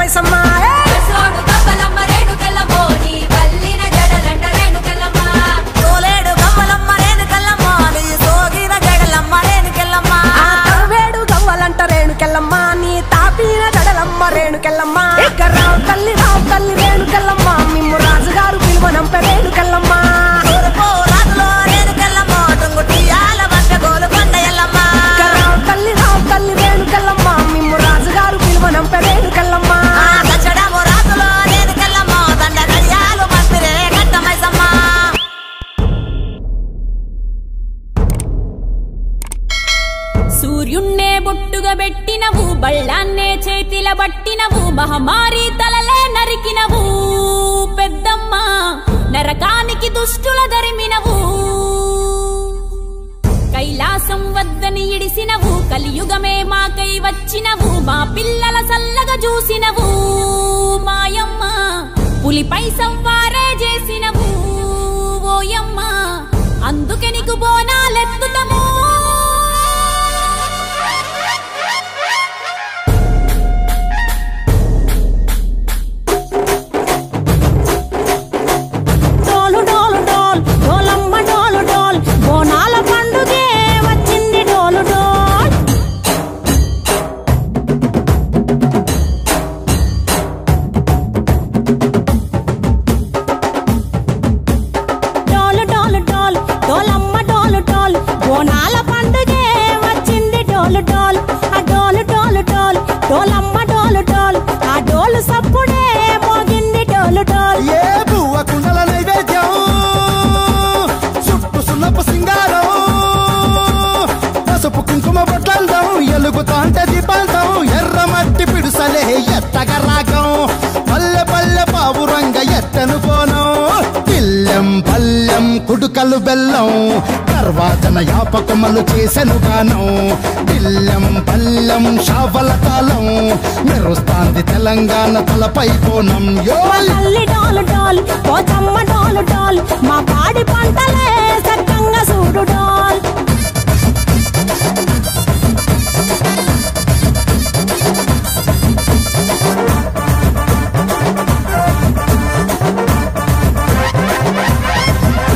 మైసమ్మ ఏ! సోడు కప్పలమ్మ రేణుకెళ్ళమ్మో నీ కల్లిన జడలంట రేణుకెళ్ళమ్మ తోలేడు గవ్వలమ్మ రేణుకెళ్ళమ్మ నీ సోగిన జగలమ్మ రేణుకెళ్ళమ్మ ఆ తవ్వేడు గవ్వలంట రేణుకెళ్ళమ్మ నీ తాపిన జడలమ్మ రేణుకెళ్ళమ్మ ఇక రావు తల్లి రావు తల్లి రేణుకెళ్ళమ్మ మిమ్ము రాజుగారు పిలువనంప రేణుకెళ్ళమ్మ తూర్పు రాజులో రేణుకెళ్ళమ్మ టుంగుటియాల వంట గోలుకొండ ఎల్లమ్మ ఇక రావు తల్లి రావు తల్లి రేణుకెళ్ళమ్మ మిమ్ము రాజుగారు పిలువనంప రేణుకెళ్ళమ్మ ఆ దచ్చడము రాజులో రేణుకెళ్ళమ్మ దండ గడియాలు మంత్రే గడ్డ మైసమ్మ సూర్యున్నే బొట్టుగా పెట్టినవు బళ్ళాన్నే చేతిల పట్టినవు మహమారి తలలే నరికినవు పెద్దమ్మ నరకానికి దుష్టుల దరిమినవు కైలాసం వద్దని ఇడిసినవు కలియుగమే మాకై వచ్చినవు మా పిల్లల సల్లగా చూసినవు మాయమ్మ పులిపై సవ్వారే చేసినవు ఓయమ్మ అందుకే నీకు బోనాలెత్తుతము డోలు డోలు డోల్ డోలమ్మ డోలు డోల్ బోనాల పండుగే వచ్చింది డోలు డోల్ డోలు డోలు డోల్ డోలమ్మ డోలు డోల్ బోనాల పండుగే వచ్చింది డోలు డోల్ ఆ డోలు డోలు డోల్ డోలమ్మ డోలు డోల్ ఆ డోలు సప్పుడే మోగింది డోలు డోల్ ఏ బువ్వ కుండల నైవేద్యం చుట్టు సున్నపు సింగారం పసుపు కుంకుమ బొట్లందం ఎలుగుతాంటే దీపాంతం ఎర్ర మట్టి పిడుసలే ఎత్తగ రాగం పల్లె పల్లె పావురంగ ఎత్తను పోనం పిల్లెం పల్లెం కుడుకలు బెల్లం తర్వాతన యాపకమలు చేసెను గానం పిల్లెం పల్లెం షావల కాలం మెరుస్తాంది తెలంగాణ తలపై కోణం యో తల్లి డోలు డోల్ పోచమ్మ డోలు డోల్ మా పాడి పంటల